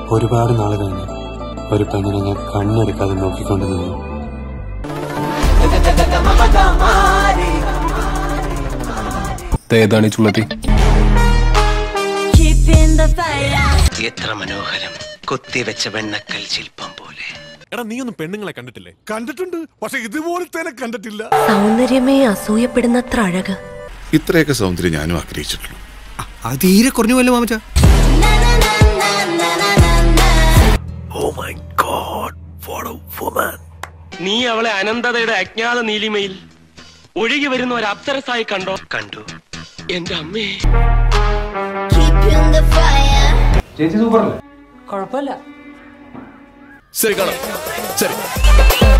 ഒരുപാട് നാൾ കഴിഞ്ഞ് ഒരു പെണ്ണിനെ ഞാൻ കണ്ണെടുക്കാതെ നോക്കിക്കൊണ്ട് നിന്നു ഏതാണ് ഈ ചുള്ളത്തി Keeping the fire. എത്ര മനോഹരം കൊത്തിവെച്ച വെണ്ണക്കൽ ശില്പം പോലെ എടാ നീ ഒന്നും പെണ്ണുങ്ങളെ കണ്ടിട്ടില്ലേ കണ്ടിട്ടുണ്ട് പക്ഷെ ഇതുപോലത്തെ കണ്ടിട്ടില്ല സൗന്ദര്യമേ അസൂയപ്പെടുന്നത്ര അഴക് ഇത്രയൊക്കെ സൗന്ദര്യം ഞാനും ആഗ്രഹിച്ചിട്ടുള്ളൂ അത് തീരെ കുറഞ്ഞു പോയല്ലോ മാമച്ച Na na na na na na na na. നീ അവളെ അനന്തതയുടെ അജ്ഞാത നീലിമയിൽ ഒഴുകി വരുന്ന ഒരു അപ്സരസായി കണ്ടോ കണ്ടു എന്റെ അമ്മേ Keeping the fire. ശരി കാണാം ശരി